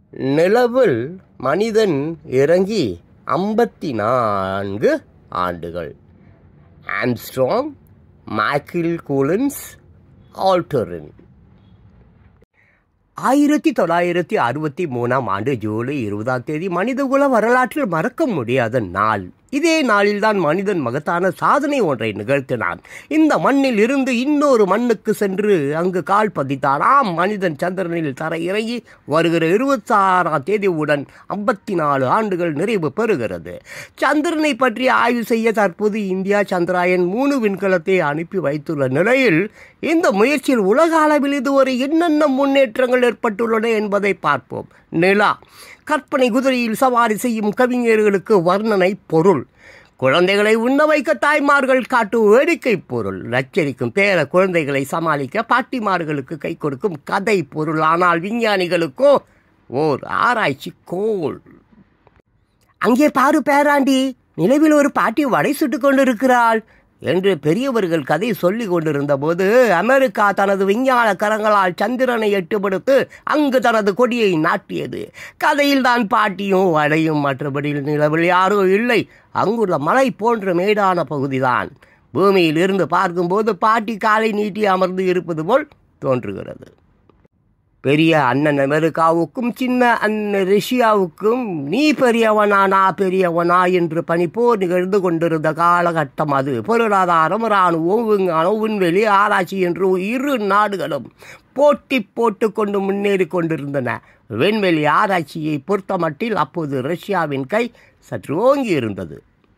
நிலவில் மனிதன் இறங்கி ஐம்பத்தி நான்கு ஆண்டுகள் ஆம்ஸ்ட்ராங் மைக்கேல் கூலன்ஸ் ஆல்டரின் ஆயிரத்தி தொள்ளாயிரத்தி அறுபத்தி மூணாம் ஆண்டு ஜூலை இருபதாம் தேதி மனிதகுல வரலாற்றில் மறக்க முடியாத நாள் இதே நாளில்தான் மனிதன் மகத்தான சாதனை ஒன்றை நிகழ்த்தினான் இந்த மண்ணில் இருந்து இன்னொரு மண்ணுக்கு சென்று அங்கு கால் பதித்தான் ஆம் மனிதன் சந்திரனில் தர இறங்கி வருகிற இருபத்தி ஆறாம் தேதியுடன் ஐம்பத்தி நாலு ஆண்டுகள் நிறைவு பெறுகிறது சந்திரனை பற்றி ஆய்வு செய்ய தற்போது இந்தியா சந்திராயன் மூணு விண்கலத்தை அனுப்பி வைத்துள்ள நிலையில் இந்த முயற்சியில் உலக அளவில் இதுவரை என்னென்ன முன்னேற்றங்கள் ஏற்பட்டுள்ளன என்பதை பார்ப்போம் நிலா கற்பனை குதிரையில் சவாரி செய்யும் கவிஞர்களுக்கு வர்ணனை பொருள் குழந்தைகளை உண்ண வைக்க தாய்மார்கள் காட்டும் வேடிக்கை பொருள் நச்சரிக்கும் பேர குழந்தைகளை சமாளிக்க பாட்டிமார்களுக்கு கை கொடுக்கும் கதை பொருள் ஆனால் விஞ்ஞானிகளுக்கோ ஓர் ஆராய்ச்சி கோள் அங்கே பாரு பேராண்டி நிலவில் ஒரு பாட்டி வடை சுட்டுக் கொண்டிருக்கிறாள் என்று பெரியவர்கள் கதை சொல்லிக் கொண்டிருந்த போது அமெரிக்கா தனது விஞ்ஞான கரங்களால் சந்திரனை எட்டுப்படுத்து அங்கு தனது கொடியை நாட்டியது கதையில் தான் பாட்டியும் வடையும் மற்றபடி நிலவில் யாரோ இல்லை அங்குள்ள மலை போன்ற மேடான பகுதிதான் பூமியில் இருந்து பார்க்கும்போது பாட்டி காலை நீட்டி அமர்ந்து இருப்பது போல் தோன்றுகிறது பெரிய அண்ணன் அமெரிக்காவுக்கும் சின்ன அண்ணன் ரஷ்யாவுக்கும் நீ பெரியவனா நான் பெரியவனா என்று பனிப்போர் நிகழ்ந்து கொண்டிருந்த காலகட்டம் அது பொருளாதாரம் இராணுவம் விஞ்ஞானம் விண்வெளி ஆராய்ச்சி என்று இரு நாடுகளும் போட்டி போட்டுக்கொண்டு முன்னேறி கொண்டிருந்தன விண்வெளி ஆராய்ச்சியை பொறுத்தமட்டில் அப்போது ரஷ்யாவின் கை சற்று ஓங்கி இருந்தது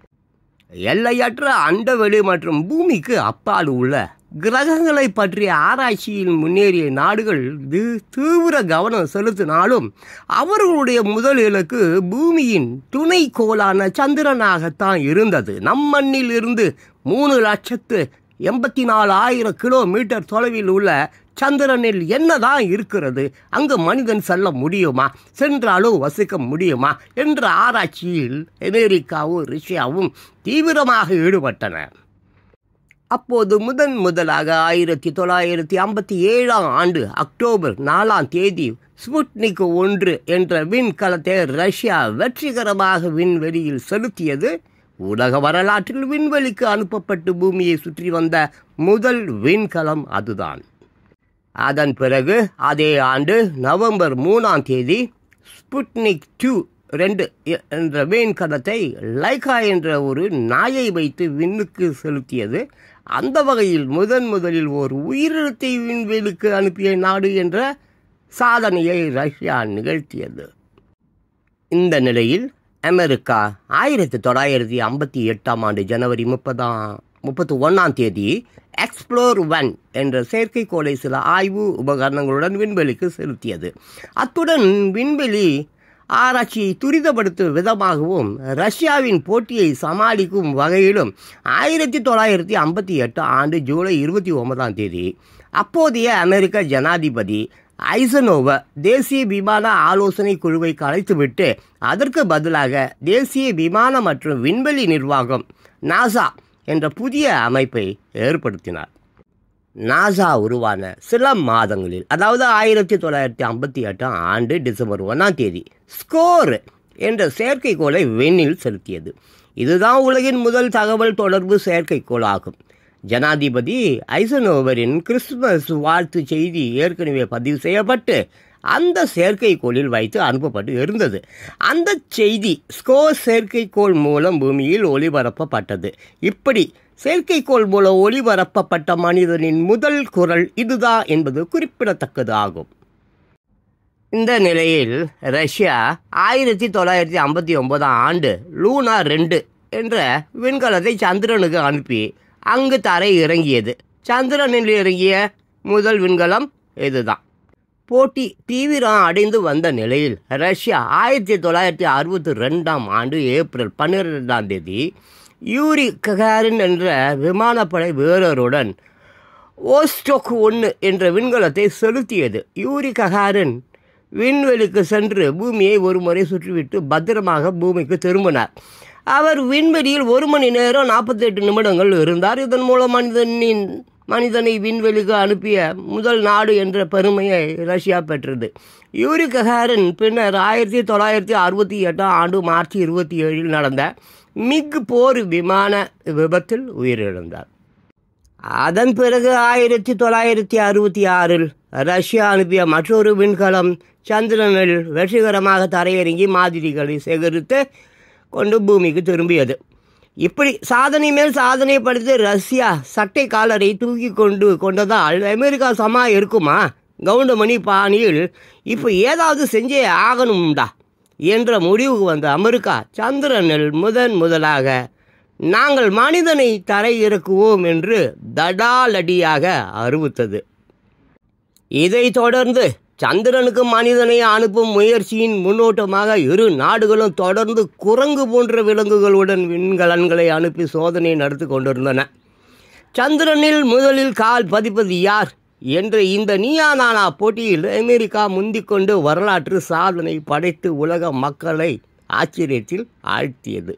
எல்லையற்ற அண்டவெளி மற்றும் பூமிக்கு அப்பால் உள்ள கிரகங்களை பற்றிய ஆராய்ச்சியில் முன்னேறிய நாடுகள் இது தீவிர கவனம் செலுத்தினாலும் அவர்களுடைய முதல் இலக்கு பூமியின் துணைக்கோளான சந்திரனாகத்தான் இருந்தது நம் மண்ணில் இருந்து மூணு லட்சத்து எண்பத்தி நாலு ஆயிரம் கிலோமீட்டர் தொலைவில் உள்ள சந்திரனில் என்னதான் இருக்கிறது அங்கு மனிதன் செல்ல முடியுமா சென்றாலும் வசிக்க முடியுமா என்ற ஆராய்ச்சியில் அமெரிக்காவும் ரஷ்யாவும் தீவிரமாக ஈடுபட்டன அப்போது முதன் முதலாக ஆயிரத்தி தொள்ளாயிரத்தி ஐம்பத்தி ஏழாம் ஆண்டு அக்டோபர் நாலாம் தேதி ஸ்புட்னிக் ஒன்று என்ற விண்கலத்தை ரஷ்யா வெற்றிகரமாக விண்வெளியில் செலுத்தியது உலக வரலாற்றில் விண்வெளிக்கு அனுப்பப்பட்டு பூமியை சுற்றி வந்த முதல் விண்கலம் அதுதான் அதன் பிறகு அதே ஆண்டு நவம்பர் மூணாம் தேதி ஸ்புட்னிக் டூ ரெண்டு என்ற விண்கலத்தை லைகா என்ற ஒரு நாயை வைத்து விண்ணுக்கு செலுத்தியது அந்த வகையில் முதன் முதலில் ஒரு உயிரிழத்தை விண்வெளிக்கு அனுப்பிய நாடு என்ற சாதனையை ரஷ்யா நிகழ்த்தியது இந்த நிலையில் அமெரிக்கா ஆயிரத்தி தொள்ளாயிரத்தி ஐம்பத்தி எட்டாம் ஆண்டு ஜனவரி முப்பதாம் முப்பத்தி ஒன்றாம் தேதி எக்ஸ்ப்ளோர் ஒன் என்ற செயற்கைக்கோளை சில ஆய்வு உபகரணங்களுடன் விண்வெளிக்கு செலுத்தியது அத்துடன் விண்வெளி ஆராய்ச்சியை துரிதப்படுத்தும் விதமாகவும் ரஷ்யாவின் போட்டியை சமாளிக்கும் வகையிலும் ஆயிரத்தி தொள்ளாயிரத்தி ஐம்பத்தி எட்டு ஆண்டு ஜூலை இருபத்தி ஒன்பதாம் தேதி அப்போதைய அமெரிக்க ஜனாதிபதி ஐசனோவர் தேசிய விமான ஆலோசனை குழுவை கலைத்துவிட்டு அதற்கு பதிலாக தேசிய விமான மற்றும் விண்வெளி நிர்வாகம் நாசா என்ற புதிய அமைப்பை ஏற்படுத்தினார் நாசா உருவான சில மாதங்களில் அதாவது ஆயிரத்தி தொள்ளாயிரத்தி ஐம்பத்தி எட்டாம் ஆண்டு டிசம்பர் ஒன்றாம் தேதி ஸ்கோர் என்ற செயற்கைக்கோளை விண்ணில் செலுத்தியது இதுதான் உலகின் முதல் தகவல் தொடர்பு செயற்கைக்கோள் ஆகும் ஜனாதிபதி ஐசனோவரின் கிறிஸ்துமஸ் வாழ்த்து செய்தி ஏற்கனவே பதிவு செய்யப்பட்டு அந்த செயற்கைக்கோளில் வைத்து அனுப்பப்பட்டு இருந்தது அந்த செய்தி ஸ்கோர் செயற்கைக்கோள் மூலம் பூமியில் ஒளிபரப்பப்பட்டது இப்படி செயற்கைக்கோள் மூலம் ஒளிபரப்பப்பட்ட மனிதனின் முதல் குரல் இதுதான் என்பது குறிப்பிடத்தக்கது ஆகும் இந்த நிலையில் ரஷ்யா ஆயிரத்தி தொள்ளாயிரத்தி ஐம்பத்தி ஒன்பதாம் ஆண்டு லூனா ரெண்டு என்ற விண்கலத்தை சந்திரனுக்கு அனுப்பி அங்கு தரை இறங்கியது சந்திரனில் இறங்கிய முதல் விண்கலம் இதுதான் போட்டி தீவிரம் அடைந்து வந்த நிலையில் ரஷ்யா ஆயிரத்தி தொள்ளாயிரத்தி அறுபத்தி ரெண்டாம் ஆண்டு ஏப்ரல் பன்னிரெண்டாம் தேதி யூரி ககாரின் என்ற விமானப்படை வீரருடன் ஓஸ்டோக் ஒன்று என்ற விண்கலத்தை செலுத்தியது யூரி ககாரின் விண்வெளிக்கு சென்று பூமியை ஒரு முறை சுற்றிவிட்டு பத்திரமாக பூமிக்கு திரும்பினார் அவர் விண்வெளியில் ஒரு மணி நேரம் நாற்பத்தெட்டு நிமிடங்கள் இருந்தார் இதன் மூலம் மனிதனின் மனிதனை விண்வெளிக்கு அனுப்பிய முதல் நாடு என்ற பெருமையை ரஷ்யா பெற்றது யூரி ககாரின் பின்னர் ஆயிரத்தி தொள்ளாயிரத்தி அறுபத்தி எட்டாம் ஆண்டு மார்ச் இருபத்தி ஏழில் நடந்த மிக் போர் விமான விபத்தில் உயிரிழந்தார் அதன் பிறகு ஆயிரத்தி தொள்ளாயிரத்தி அறுபத்தி ஆறில் ரஷ்யா அனுப்பிய மற்றொரு விண்கலம் சந்திரனில் வெற்றிகரமாக தரையிறங்கி மாதிரிகளை சேகரித்து கொண்டு பூமிக்கு திரும்பியது இப்படி சாதனை மேல் சாதனை படுத்தி ரஷ்யா சட்டை காலரை தூக்கி கொண்டு கொண்டதால் அமெரிக்கா சமா இருக்குமா கவுண்டமணி பாணியில் இப்போ ஏதாவது செஞ்சே ஆகணும்டா என்ற முடிவுக்கு வந்த அமெரிக்கா சந்திரனில் முதன் முதலாக நாங்கள் மனிதனை தரை இறக்குவோம் என்று தடாலடியாக அறிவித்தது இதைத் தொடர்ந்து சந்திரனுக்கு மனிதனை அனுப்பும் முயற்சியின் முன்னோட்டமாக இரு நாடுகளும் தொடர்ந்து குரங்கு போன்ற விலங்குகளுடன் விண்கலன்களை அனுப்பி சோதனை நடத்தி கொண்டிருந்தன சந்திரனில் முதலில் கால் பதிப்பது யார் என்ற இந்த நீயா நானா போட்டியில் அமெரிக்கா முந்திக்கொண்டு வரலாற்று சாதனை படைத்து உலக மக்களை ஆச்சரியத்தில் ஆழ்த்தியது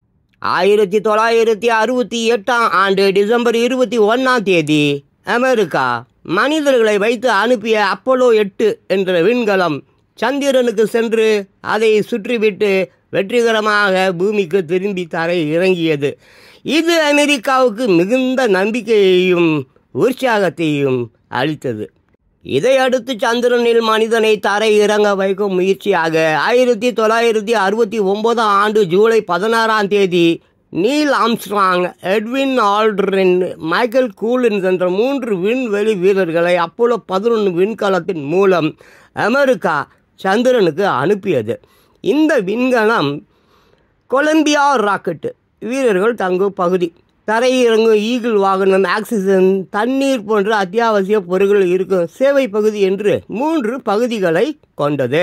ஆயிரத்தி தொள்ளாயிரத்தி அறுபத்தி எட்டாம் ஆண்டு டிசம்பர் இருபத்தி ஒன்றாம் தேதி அமெரிக்கா மனிதர்களை வைத்து அனுப்பிய அப்போலோ எட்டு என்ற விண்கலம் சந்திரனுக்கு சென்று அதை சுற்றிவிட்டு வெற்றிகரமாக பூமிக்கு திரும்பி தரை இறங்கியது இது அமெரிக்காவுக்கு மிகுந்த நம்பிக்கையையும் உற்சாகத்தையும் அளித்தது இதையடுத்து சந்திரனில் மனிதனை தரை இறங்க வைக்கும் முயற்சியாக ஆயிரத்தி தொள்ளாயிரத்தி அறுபத்தி ஒன்பதாம் ஆண்டு ஜூலை பதினாறாம் தேதி Neil Armstrong Edwin Aldrin Michael Collins என்ற மூன்று விண்வெளி வீரர்களை அப்போலோ பதினொன்று விண்கலத்தின் மூலம் அமெரிக்கா சந்திரனுக்கு அனுப்பியது இந்த விண்கலம் கொலம்பியா ராக்கெட்டு வீரர்கள் தங்கும் பகுதி தரையிறங்கும் ஈகிள் வாகனம் ஆக்சிஜன் தண்ணீர் போன்ற அத்தியாவசிய பொருட்கள் இருக்கும் சேவை பகுதி என்று மூன்று பகுதிகளை கொண்டது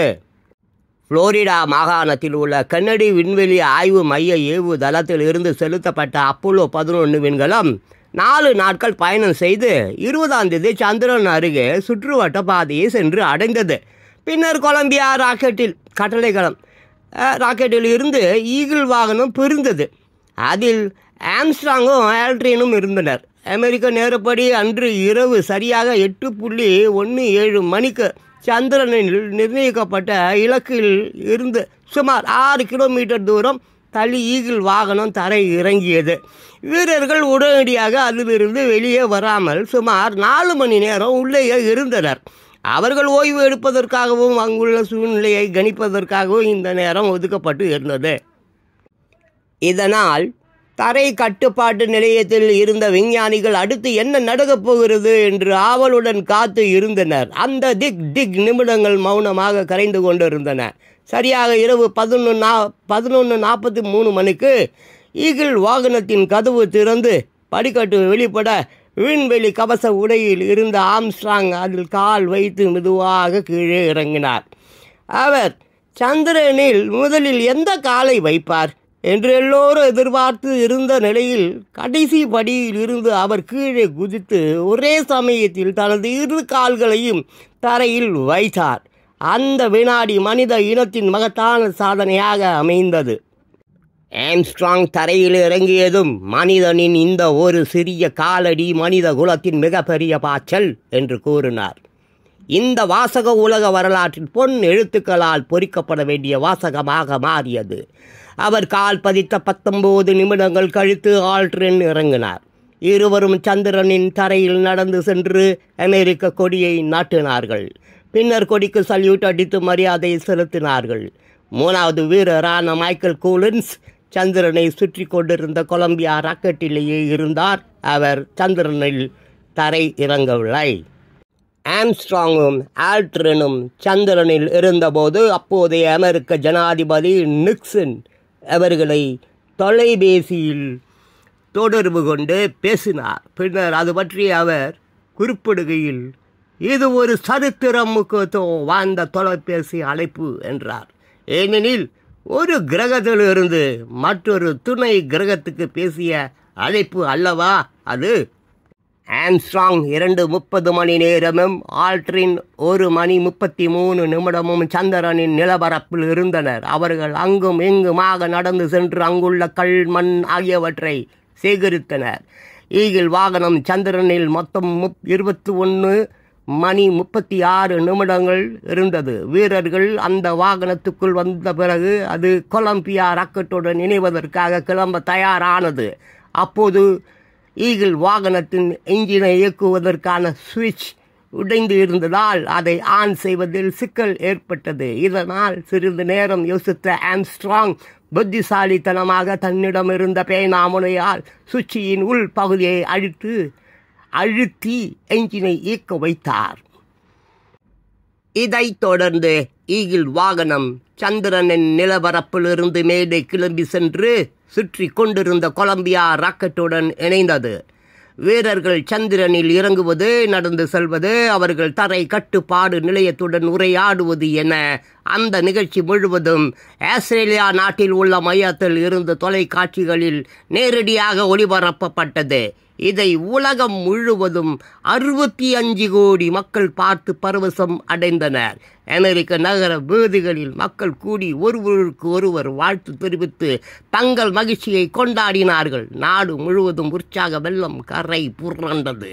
புளோரிடா மாகாணத்தில் உள்ள கன்னடி விண்வெளி ஆய்வு மைய ஏவு தளத்தில் இருந்து செலுத்தப்பட்ட அப்போலோ பதினொன்று விண்கலம் நாலு நாட்கள் பயணம் செய்து இருபதாம் தேதி சந்திரன் அருகே சுற்றுவட்ட பாதையை சென்று அடைந்தது பின்னர் கொலம்பியா ராக்கெட்டில் கட்டளைக்களம் அஹ், ராக்கெட்டில் இருந்து ஈகிள் வாகனம் பிரிந்தது அதில் ஆம்ஸ்ட்ராங்கும் ஆல்ட்ரினும் இருந்தனர் அமெரிக்க நேரப்படி அன்று இரவு சரியாக எட்டு புள்ளி ஒன்று ஏழு மணிக்கு சந்திரனில் நிர்ணயிக்கப்பட்ட இலக்கில் இருந்து சுமார் ஆறு கிலோமீட்டர் தூரம் தள்ளி ஈகிள் வாகனம் தரை இறங்கியது வீரர்கள் உடனடியாக அதிலிருந்து வெளியே வராமல் சுமார் நாலு மணி நேரம் உள்ளேயே இருந்தனர் அவர்கள் ஓய்வு எடுப்பதற்காகவும் அங்குள்ள சூழ்நிலையை கணிப்பதற்காகவும் இந்த நேரம் ஒதுக்கப்பட்டு இருந்தது இதனால் தரை கட்டுப்பாட்டு நிலையத்தில் இருந்த விஞ்ஞானிகள் அடுத்து என்ன நடக்கப் போகிறது என்று ஆவலுடன் காத்து இருந்தனர் அந்த திக் திக் நிமிடங்கள் மௌனமாக கரைந்து கொண்டிருந்தன சரியாக இரவு பதினொன்று நா பதினொன்று நாற்பத்தி மூணு மணிக்கு ஈகிள் வாகனத்தின் கதவு திறந்து படிக்கட்டு வெளிப்பட விண்வெளி கவச உடையில் இருந்த ஆம்ஸ்ட்ராங் அதில் கால் வைத்து மெதுவாக கீழே இறங்கினார் அவர் சந்திரனில் முதலில் எந்த காலை வைப்பார் என்று எல்லோரும் எதிர்பார்த்து இருந்த நிலையில் கடைசி படியில் இருந்து அவர் கீழே குதித்து ஒரே சமயத்தில் தனது இரு கால்களையும் தரையில் வைத்தார் அந்த வினாடி மனித இனத்தின் மகத்தான சாதனையாக அமைந்தது ஆம்ஸ்ட்ராங் தரையில் இறங்கியதும் மனிதனின் இந்த ஒரு சிறிய காலடி மனித குலத்தின் மிகப்பெரிய பாய்ச்சல் என்று கூறினார் இந்த வாசக உலக வரலாற்றில் பொன் எழுத்துக்களால் பொறிக்கப்பட வேண்டிய வாசகமாக மாறியது அவர் கால் பதித்த பத்தொன்பது நிமிடங்கள் கழித்து ஆல்ட்ரின் இறங்கினார் இருவரும் சந்திரனின் தரையில் நடந்து சென்று அமெரிக்க கொடியை நாட்டினார்கள் பின்னர் கொடிக்கு சல்யூட் அடித்து மரியாதை செலுத்தினார்கள் மூணாவது வீரரான மைக்கேல் கூலின்ஸ் சந்திரனை சுற்றி கொண்டிருந்த கொலம்பியா ராக்கெட்டிலேயே இருந்தார் அவர் சந்திரனில் தரை இறங்கவில்லை ஆம்ஸ்ட்ராங்கும் ஆல்ட்ரனும் சந்திரனில் இருந்தபோது அப்போதைய அமெரிக்க ஜனாதிபதி நிக்சன் அவர்களை தொலைபேசியில் தொடர்பு கொண்டு பேசினார் பின்னர் அது பற்றி அவர் குறிப்பிடுகையில் இது ஒரு சரித்திரம் முக்கியத்துவம் வாய்ந்த தொலைபேசி அழைப்பு என்றார் ஏனெனில் ஒரு கிரகத்திலிருந்து மற்றொரு துணை கிரகத்துக்கு பேசிய அழைப்பு அல்லவா அது ஆம்ஸ்ட்ராங் இரண்டு முப்பது மணி நேரமும் ஆல்ட்ரின் ஒரு மணி முப்பத்தி மூணு நிமிடமும் சந்திரனின் நிலப்பரப்பில் இருந்தனர் அவர்கள் அங்கும் இங்குமாக நடந்து சென்று அங்குள்ள கல் மண் ஆகியவற்றை சேகரித்தனர் ஈகிள் வாகனம் சந்திரனில் மொத்தம் முப் இருபத்தி ஒன்று மணி முப்பத்தி ஆறு நிமிடங்கள் இருந்தது வீரர்கள் அந்த வாகனத்துக்குள் வந்த பிறகு அது கொலம்பியா ராக்கெட்டுடன் இணைவதற்காக கிளம்ப தயாரானது அப்போது ஈகிள் வாகனத்தின் என்ஜினை இயக்குவதற்கான சுவிட்ச் உடைந்து இருந்ததால் அதை ஆன் செய்வதில் சிக்கல் ஏற்பட்டது இதனால் சிறிது நேரம் யோசித்த ஆம்ஸ்ட்ராங் புத்திசாலித்தனமாக தன்னிடம் இருந்த பேனாமுனையால் சுவிட்சியின் உள் பகுதியை அழித்து அழுத்தி என்ஜினை இயக்க வைத்தார் இதைத் தொடர்ந்து ஈகிள் வாகனம் சந்திரனின் நிலவரப்பிலிருந்து மேலே கிளம்பி சென்று சுற்றி கொண்டிருந்த கொலம்பியா ராக்கெட்டுடன் இணைந்தது வீரர்கள் சந்திரனில் இறங்குவது நடந்து செல்வது அவர்கள் தரை கட்டுப்பாடு நிலையத்துடன் உரையாடுவது என அந்த நிகழ்ச்சி முழுவதும் ஆஸ்திரேலியா நாட்டில் உள்ள மையத்தில் இருந்த தொலைக்காட்சிகளில் நேரடியாக ஒளிபரப்பப்பட்டது இதை உலகம் முழுவதும் அறுபத்தி அஞ்சு கோடி மக்கள் பார்த்து பரவசம் அடைந்தனர் அமெரிக்க நகர வீதிகளில் மக்கள் கூடி ஒருவருக்கு ஒருவர் வாழ்த்து தெரிவித்து தங்கள் மகிழ்ச்சியை கொண்டாடினார்கள் நாடு முழுவதும் உற்சாக வெள்ளம் கரை புரண்டது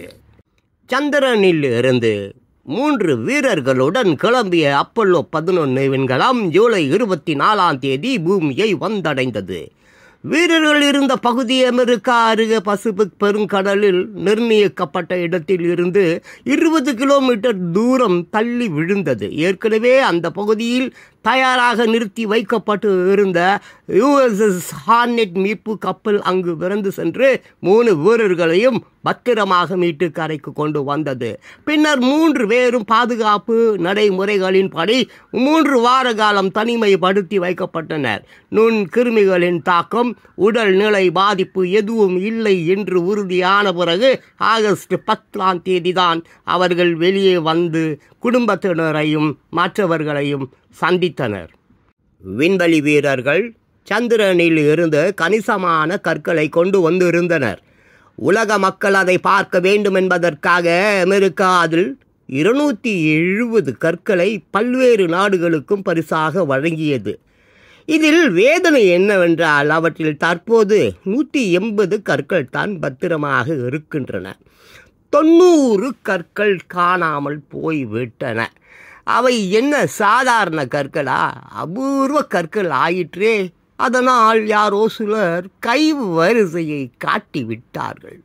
சந்திரனில் இருந்து மூன்று வீரர்களுடன் கிளம்பிய அப்பல்லோ பதினொன்று விண்கலம் ஜூலை இருபத்தி நாலாம் தேதி பூமியை வந்தடைந்தது வீரர்கள் இருந்த பகுதி அமெரிக்கா அருகே பசிபிக் பெருங்கடலில் நிர்ணயிக்கப்பட்ட இடத்தில் இருந்து இருபது கிலோமீட்டர் தூரம் தள்ளி விழுந்தது ஏற்கனவே அந்த பகுதியில் தயாராக நிறுத்தி வைக்கப்பட்டு இருந்த யுஎஸ்எஸ் ஹார்னெட் மீட்பு கப்பல் அங்கு விரைந்து சென்று மூணு வீரர்களையும் பத்திரமாக மீட்டு கரைக்கு கொண்டு வந்தது பின்னர் மூன்று பேரும் பாதுகாப்பு நடைமுறைகளின்படி மூன்று வார காலம் தனிமைப்படுத்தி வைக்கப்பட்டனர் நுண் கிருமிகளின் தாக்கம் உடல் நிலை பாதிப்பு எதுவும் இல்லை என்று உறுதியான பிறகு ஆகஸ்ட் பத்தாம் தேதிதான் அவர்கள் வெளியே வந்து குடும்பத்தினரையும் மற்றவர்களையும் சந்தித்தனர் விண்வெளி வீரர்கள் சந்திரனில் இருந்து கணிசமான கற்களை கொண்டு வந்திருந்தனர் உலக மக்கள் அதை பார்க்க வேண்டும் என்பதற்காக அமெரிக்கா அதில் இருநூற்றி எழுபது கற்களை பல்வேறு நாடுகளுக்கும் பரிசாக வழங்கியது இதில் வேதனை என்னவென்றால் அவற்றில் தற்போது நூற்றி எண்பது கற்கள் தான் பத்திரமாக இருக்கின்றன தொண்ணூறு கற்கள் காணாமல் போய்விட்டன அவை என்ன சாதாரண கற்களா அபூர்வ கற்கள் ஆயிற்றே அதனால் யாரோ சிலர் கை வரிசையை காட்டிவிட்டார்கள்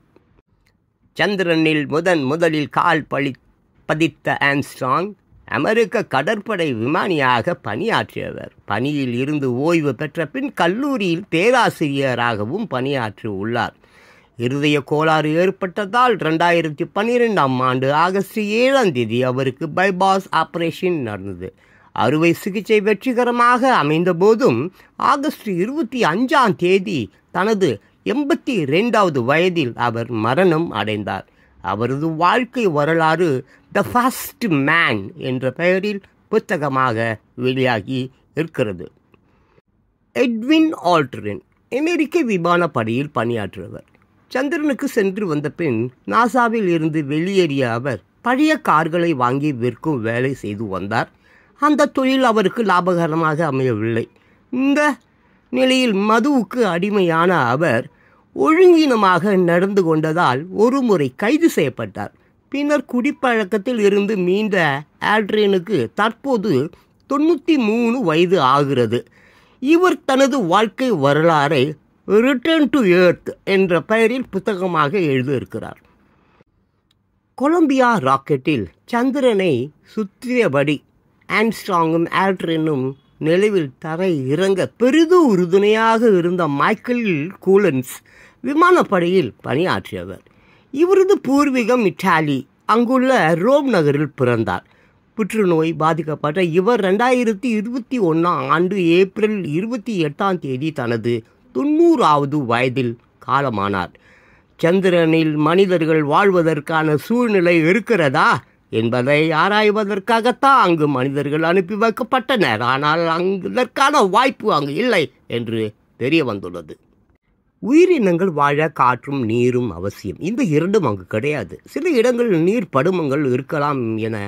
சந்திரனில் முதன் முதலில் கால் பழி பதித்த ஆம்ஸ்ட்ராங் அமெரிக்க கடற்படை விமானியாக பணியாற்றியவர் பணியில் இருந்து ஓய்வு பெற்ற பின் கல்லூரியில் பேராசிரியராகவும் பணியாற்றி உள்ளார் இருதய கோளாறு ஏற்பட்டதால் ரெண்டாயிரத்தி பன்னிரெண்டாம் ஆண்டு ஆகஸ்ட் ஏழாம் தேதி அவருக்கு பைபாஸ் ஆபரேஷன் நடந்தது அறுவை சிகிச்சை வெற்றிகரமாக அமைந்த போதும் ஆகஸ்ட் இருபத்தி அஞ்சாம் தேதி தனது எண்பத்தி ரெண்டாவது வயதில் அவர் மரணம் அடைந்தார் அவரது வாழ்க்கை வரலாறு த ஃபஸ்ட் மேன் என்ற பெயரில் புத்தகமாக வெளியாகி இருக்கிறது எட்வின் ஆல்ட்ரின் அமெரிக்க விமானப்படையில் பணியாற்றுவர் சந்திரனுக்கு சென்று வந்த பின் நாசாவில் இருந்து வெளியேறிய அவர் பழைய கார்களை வாங்கி விற்கும் வேலை செய்து வந்தார் அந்த தொழில் அவருக்கு லாபகரமாக அமையவில்லை இந்த நிலையில் மதுவுக்கு அடிமையான அவர் ஒழுங்கீனமாக நடந்து கொண்டதால் ஒரு முறை கைது செய்யப்பட்டார் பின்னர் குடிப்பழக்கத்தில் இருந்து மீண்ட ஆல்ட்ரேனுக்கு தற்போது தொண்ணூற்றி மூணு வயது ஆகிறது இவர் தனது வாழ்க்கை வரலாறை ரிட்டர்ன் டு எர்த் என்ற பெயரில் புத்தகமாக எழுதியிருக்கிறார் கொலம்பியா ராக்கெட்டில் சந்திரனை சுற்றியபடி ஆம்ஸ்ட்ராங்கும் ஆல்ட்ரினும் நிலவில் தரை இறங்க பெரிதும் உறுதுணையாக இருந்த மைக்கேல் கூலன்ஸ் விமானப்படையில் பணியாற்றியவர் இவரது பூர்வீகம் இட்டாலி அங்குள்ள ரோம் நகரில் பிறந்தார் புற்றுநோய் பாதிக்கப்பட்ட இவர் ரெண்டாயிரத்தி இருபத்தி ஒன்றாம் ஆண்டு ஏப்ரல் இருபத்தி எட்டாம் தேதி தனது தொண்ணூறாவது வயதில் காலமானார் சந்திரனில் மனிதர்கள் வாழ்வதற்கான சூழ்நிலை இருக்கிறதா என்பதை ஆராய்வதற்காகத்தான் அங்கு மனிதர்கள் அனுப்பி வைக்கப்பட்டனர் ஆனால் அங்கு இதற்கான வாய்ப்பு அங்கு இல்லை என்று தெரிய வந்துள்ளது உயிரினங்கள் வாழ காற்றும் நீரும் அவசியம் இந்த இரண்டும் அங்கு கிடையாது சில இடங்களில் நீர் படுமங்கள் இருக்கலாம் என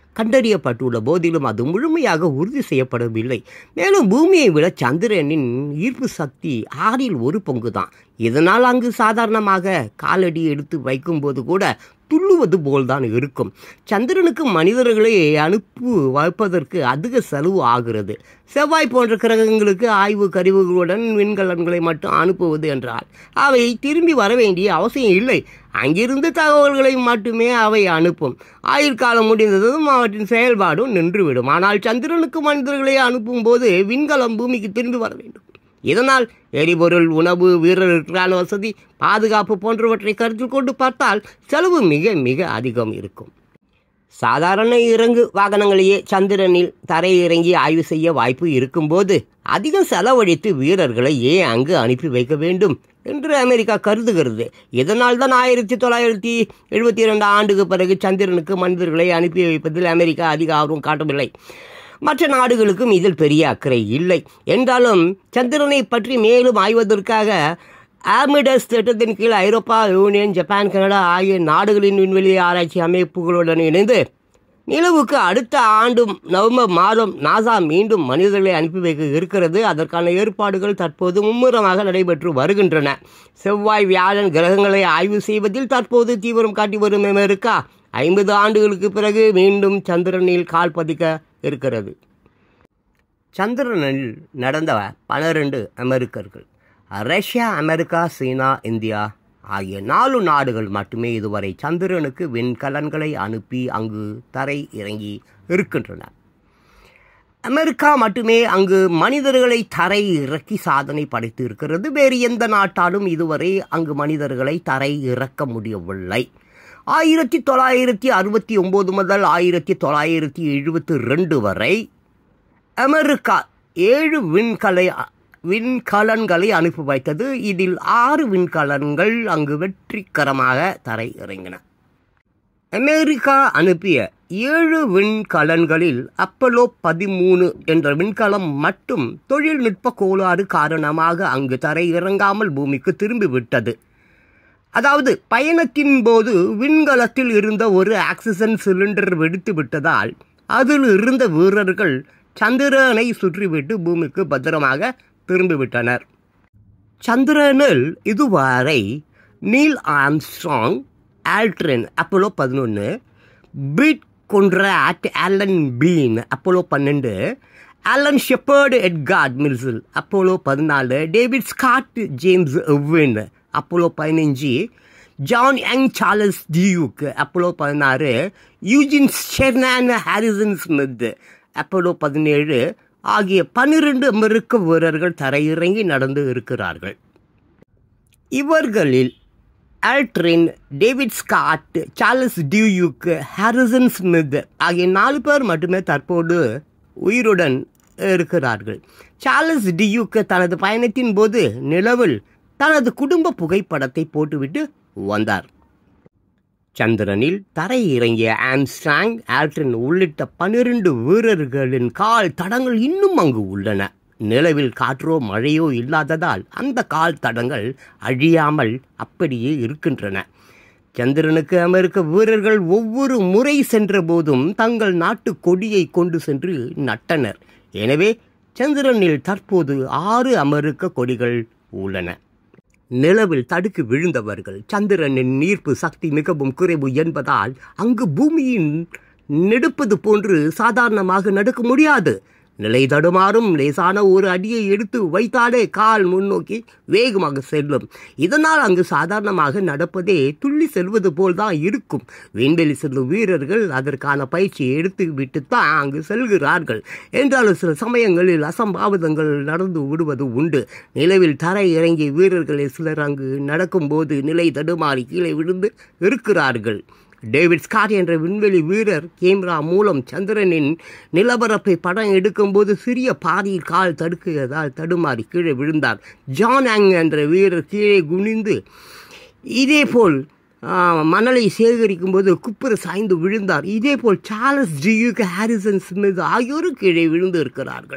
கண்டறியப்பட்டுள்ள போதிலும் அது முழுமையாக உறுதி செய்யப்படவில்லை மேலும் பூமியை விட சந்திரனின் ஈர்ப்பு சக்தி ஆறில் ஒரு பங்கு தான் இதனால் அங்கு சாதாரணமாக காலடி எடுத்து வைக்கும்போது கூட துள்ளுவது போல்தான் இருக்கும் சந்திரனுக்கு மனிதர்களை அனுப்பு வைப்பதற்கு அதிக செலவு ஆகிறது செவ்வாய் போன்ற கிரகங்களுக்கு ஆய்வு கருவிகளுடன் விண்கலன்களை மட்டும் அனுப்புவது என்றால் அவை திரும்பி வர வேண்டிய அவசியம் இல்லை அங்கிருந்து தகவல்களை மட்டுமே அவை அனுப்பும் ஆயுட்காலம் முடிந்ததும் அவற்றின் செயல்பாடும் நின்றுவிடும் ஆனால் சந்திரனுக்கு மனிதர்களை அனுப்பும் போது விண்கலம் பூமிக்கு திரும்பி வர வேண்டும் இதனால் எரிபொருள் உணவு வீரர்களுக்கான வசதி பாதுகாப்பு போன்றவற்றை கருத்தில் கொண்டு பார்த்தால் செலவு மிக மிக அதிகம் இருக்கும் சாதாரண இறங்கு வாகனங்களையே சந்திரனில் தரை இறங்கி ஆய்வு செய்ய வாய்ப்பு இருக்கும்போது அதிகம் செலவழித்து வீரர்களை ஏன் அங்கு அனுப்பி வைக்க வேண்டும் என்று அமெரிக்கா கருதுகிறது இதனால் தான் ஆயிரத்தி தொள்ளாயிரத்தி எழுபத்தி இரண்டு ஆண்டுக்கு பிறகு சந்திரனுக்கு மனிதர்களை அனுப்பி வைப்பதில் அமெரிக்கா அதிக ஆர்வம் காட்டவில்லை மற்ற நாடுகளுக்கும் இதில் பெரிய அக்கறை இல்லை என்றாலும் சந்திரனை பற்றி மேலும் ஆய்வதற்காக ஆர்மிடஸ் திட்டத்தின் கீழ் ஐரோப்பா யூனியன் ஜப்பான் கனடா ஆகிய நாடுகளின் விண்வெளி ஆராய்ச்சி அமைப்புகளுடன் இணைந்து நிலவுக்கு அடுத்த ஆண்டு நவம்பர் மாதம் நாசா மீண்டும் மனிதர்களை அனுப்பி வைக்க இருக்கிறது அதற்கான ஏற்பாடுகள் தற்போது மும்முரமாக நடைபெற்று வருகின்றன செவ்வாய் வியாழன் கிரகங்களை ஆய்வு செய்வதில் தற்போது தீவிரம் காட்டி வரும் அமெரிக்கா ஐம்பது ஆண்டுகளுக்கு பிறகு மீண்டும் சந்திரனில் கால் பதிக்க இருக்கிறது சந்திரனில் நடந்த பன்னிரண்டு அமெரிக்கர்கள் ரஷ்யா அமெரிக்கா சீனா இந்தியா ஆகிய நாலு நாடுகள் மட்டுமே இதுவரை சந்திரனுக்கு விண்கலன்களை அனுப்பி அங்கு தரை இறங்கி இருக்கின்றன அமெரிக்கா மட்டுமே அங்கு மனிதர்களை தரை இறக்கி சாதனை படைத்து இருக்கிறது வேறு எந்த நாட்டாலும் இதுவரை அங்கு மனிதர்களை தரை இறக்க முடியவில்லை ஆயிரத்தி தொள்ளாயிரத்தி அறுபத்தி ஒம்பது முதல் ஆயிரத்தி தொள்ளாயிரத்தி எழுபத்தி ரெண்டு வரை அமெரிக்கா ஏழு விண்கலை விண்கலன்களை அனுப்பி வைத்தது இதில் ஆறு விண்கலன்கள் அங்கு வெற்றிகரமாக தரை இறங்கின அமெரிக்கா அனுப்பிய ஏழு விண்கலன்களில் அப்பலோ பதிமூணு என்ற விண்கலம் மட்டும் தொழில்நுட்ப கோளாறு காரணமாக அங்கு தரை இறங்காமல் பூமிக்கு திரும்பிவிட்டது அதாவது பயணத்தின் போது விண்கலத்தில் இருந்த ஒரு ஆக்சிஜன் சிலிண்டர் வெடித்து விட்டதால் அதில் இருந்த வீரர்கள் சந்திரனை சுற்றிவிட்டு பூமிக்கு பத்திரமாக திரும்பிவிட்டனர் சந்திரனில் இதுவரை நீல் ஆம்ஸ்ட்ராங் ஆல்ட்ரின் அப்போலோ பதினொன்று Pete Conrad Alan Bean Apollo பன்னெண்டு Alan Shepard Edgar Mitchell Apollo பதினாலு David Scott James Irwin Apollo பதினஞ்சு John Young Charles Duke Apollo பதினாறு Eugene Cernan Harrison Schmitt Apollo பதினேழு ஆகிய பன்னிரண்டு அமெரிக்க வீரர்கள் தரையிறங்கி நடந்து இருக்கிறார்கள் இவர்களில் Aldrin David Scott Charles Duke Harrison Schmitt ஆகிய நாலு பேர் மட்டுமே தற்போது உயிருடன் இருக்கிறார்கள் சார்லஸ் டியூக் தனது பயணத்தின் போது நிலவில் தனது குடும்ப புகைப்படத்தை போட்டுவிட்டு வந்தார் சந்திரனில் தரை இறங்கிய ஆம்ஸ்டாங் ஆல்ட்ரின் உள்ளிட்ட பன்னிரண்டு வீரர்களின் கால் தடங்கள் இன்னும் அங்கு உள்ளன நிலவில் காற்றோ மழையோ இல்லாததால் அந்த கால் தடங்கள் அழியாமல் அப்படியே இருக்கின்றன சந்திரனுக்கு அமெரிக்க வீரர்கள் ஒவ்வொரு முறை சென்ற போதும் தங்கள் நாட்டு கொடியை கொண்டு சென்று நட்டனர் எனவே சந்திரனில் தற்போது ஆறு அமெரிக்க கொடிகள் உள்ளன நிலவில் தடுக்கி விழுந்தவர்கள் சந்திரனின் ஈர்ப்பு சக்தி மிகவும் குறைவு என்பதால் அங்கு பூமியின் நெடுப்பது போன்று சாதாரணமாக நடக்க முடியாது நிலை தடுமாறும் லேசான ஒரு அடியை எடுத்து வைத்தாலே கால் முன்னோக்கி வேகமாக செல்லும் இதனால் அங்கு சாதாரணமாக நடப்பதே துள்ளி செல்வது போல் தான் இருக்கும் விண்வெளி செல்லும் வீரர்கள் அதற்கான பயிற்சியை எடுத்து விட்டு தான் அங்கு செல்கிறார்கள் என்றாலும் சில சமயங்களில் அசம்பாவிதங்கள் நடந்து விடுவது உண்டு நிலவில் தரை இறங்கிய வீரர்களில் சிலர் அங்கு நடக்கும்போது நிலை தடுமாறி கீழே விழுந்து இருக்கிறார்கள் டேவிட் ஸ்காட் என்ற விண்வெளி வீரர் கேமரா மூலம் சந்திரனின் நிலப்பரப்பை படம் எடுக்கும்போது சிறிய பாதியில் கால் தடுக்கியதால் தடுமாறி கீழே விழுந்தார் ஜான் ஆங் என்ற வீரர் கீழே குனிந்து இதேபோல் மணலை சேகரிக்கும் போது குப்புற சாய்ந்து விழுந்தார் இதேபோல் சார்லஸ் ஜியூக் ஹாரிசன் ஸ்மித் ஆகியோரும் கீழே விழுந்து இருக்கிறார்கள்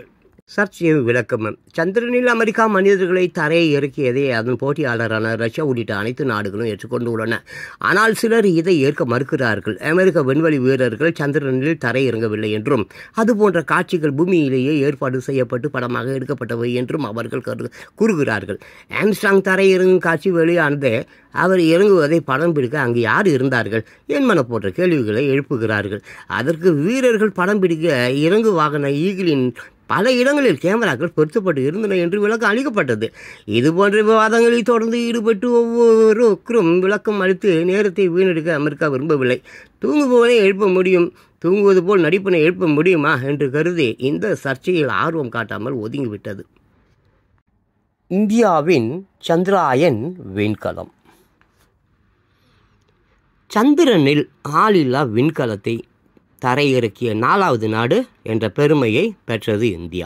சர்ச்சையை விளக்கம் சந்திரனில் அமெரிக்கா மனிதர்களை தரையை இறக்கியதை அதன் போட்டியாளரான ரஷ்யா உள்ளிட்ட அனைத்து நாடுகளும் ஏற்றுக்கொண்டுள்ளன ஆனால் சிலர் இதை ஏற்க மறுக்கிறார்கள் அமெரிக்க விண்வெளி வீரர்கள் சந்திரனில் தரை இறங்கவில்லை என்றும் அதுபோன்ற காட்சிகள் பூமியிலேயே ஏற்பாடு செய்யப்பட்டு படமாக எடுக்கப்பட்டவை என்றும் அவர்கள் கரு கூறுகிறார்கள் ஆம்ஸ்டாங் தரை இறங்கும் காட்சி வெளியானது அவர் இறங்குவதை படம் பிடிக்க அங்கு யார் இருந்தார்கள் என்பன போன்ற கேள்விகளை எழுப்புகிறார்கள் அதற்கு வீரர்கள் படம் பிடிக்க இறங்கு வாகன ஈகிளின் பல இடங்களில் கேமராக்கள் பொருத்தப்பட்டு இருந்தன என்று விளக்கம் அளிக்கப்பட்டது இதுபோன்ற விவாதங்களில் தொடர்ந்து ஈடுபட்டு ஒவ்வொருவருக்கும் விளக்கம் அளித்து நேரத்தை வீணெடுக்க அமெரிக்கா விரும்பவில்லை தூங்குபவனை எழுப்ப முடியும் தூங்குவது போல் நடிப்பனை எழுப்ப முடியுமா என்று கருதி இந்த சர்ச்சையில் ஆர்வம் காட்டாமல் ஒதுங்கிவிட்டது இந்தியாவின் சந்திராயன் விண்கலம் சந்திரனில் ஆளில்லா விண்கலத்தை தரையிறக்கிய நாலாவது நாடு என்ற பெருமையை பெற்றது இந்தியா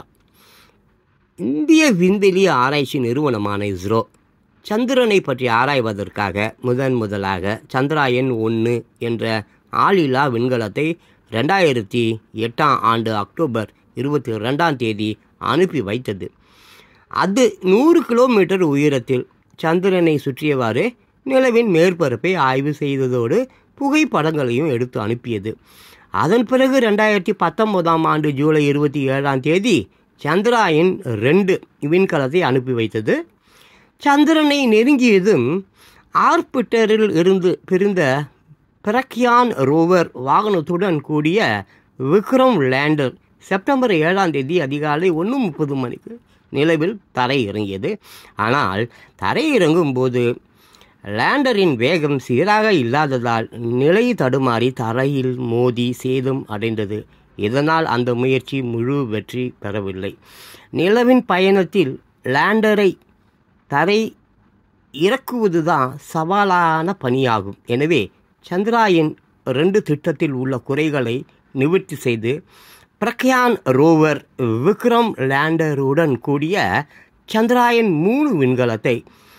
இந்திய விண்வெளி ஆராய்ச்சி நிறுவனமான இஸ்ரோ சந்திரனை பற்றி ஆராய்வதற்காக முதன் முதலாக சந்திராயன் ஒன்று என்ற ஆளில்லா விண்கலத்தை ரெண்டாயிரத்தி எட்டாம் ஆண்டு அக்டோபர் இருபத்தி ரெண்டாம் தேதி அனுப்பி வைத்தது அது நூறு கிலோமீட்டர் உயரத்தில் சந்திரனை சுற்றியவாறு நிலவின் மேற்பரப்பை ஆய்வு செய்ததோடு புகைப்படங்களையும் எடுத்து அனுப்பியது அதன் பிறகு ரெண்டாயிரத்தி பத்தொன்பதாம் ஆண்டு ஜூலை இருபத்தி ஏழாம் தேதி சந்திராயன் ரெண்டு விண்கலத்தை அனுப்பி வைத்தது சந்திரனை நெருங்கியதும் ஆர்பிட்டரில் இருந்து பிரிந்த பிரக்யான் ரோவர் வாகனத்துடன் கூடிய விக்ரம் லேண்டர் செப்டம்பர் ஏழாம் தேதி அதிகாலை ஒன்று முப்பது மணிக்கு நிலவில் தரை இறங்கியது ஆனால் தரை இறங்கும் போது லேண்டரின் வேகம் சீராக இல்லாததால் நிலை தடுமாறி தரையில் மோதி சேதம் அடைந்தது இதனால் அந்த முயற்சி முழு வெற்றி பெறவில்லை நிலவின் பயணத்தில் லேண்டரை தரை இறக்குவதுதான் சவாலான பணியாகும் எனவே சந்திராயன் ரெண்டு திட்டத்தில் உள்ள குறைகளை நிவர்த்தி செய்து பிரக்யான் ரோவர் விக்ரம் லேண்டருடன் கூடிய சந்திராயன் மூணு விண்கலத்தை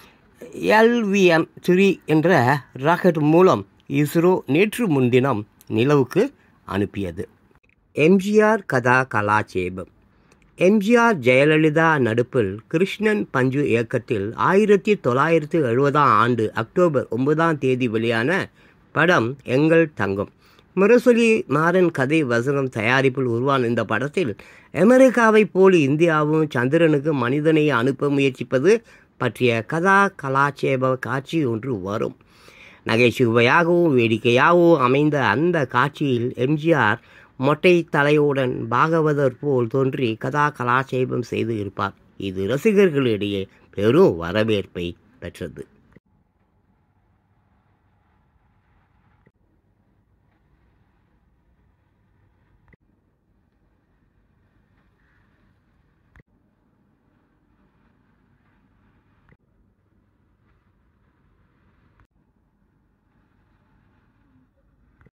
எல்விஎம் த்ரீ என்ற ராக்கெட் மூலம் இஸ்ரோ நேற்று முன்தினம் நிலவுக்கு அனுப்பியது எம்ஜிஆர் கதா கலாச்சேபம் எம்ஜிஆர் ஜெயலலிதா நடிப்பில் கிருஷ்ணன் பஞ்சு இயக்கத்தில் ஆயிரத்தி தொள்ளாயிரத்தி எழுபதாம் ஆண்டு அக்டோபர் ஒன்பதாம் தேதி வெளியான படம் எங்கள் தங்கம் முரசொலி மாறன் கதை வசனம் தயாரிப்பில் உருவான இந்த படத்தில் அமெரிக்காவைப் போல் இந்தியாவும் சந்திரனுக்கு மனிதனை அனுப்ப முயற்சிப்பது பற்றிய கதா கலாச்சேப காட்சி ஒன்று வரும் நகைச்சுவையாகவும் வேடிக்கையாகவும் அமைந்த அந்த காட்சியில் எம்ஜிஆர் மொட்டை தலையுடன் பாகவதர் போல் தோன்றி கதா கலாட்சேபம் செய்து இருப்பார் இது ரசிகர்களிடையே பெரும் வரவேற்பை பெற்றது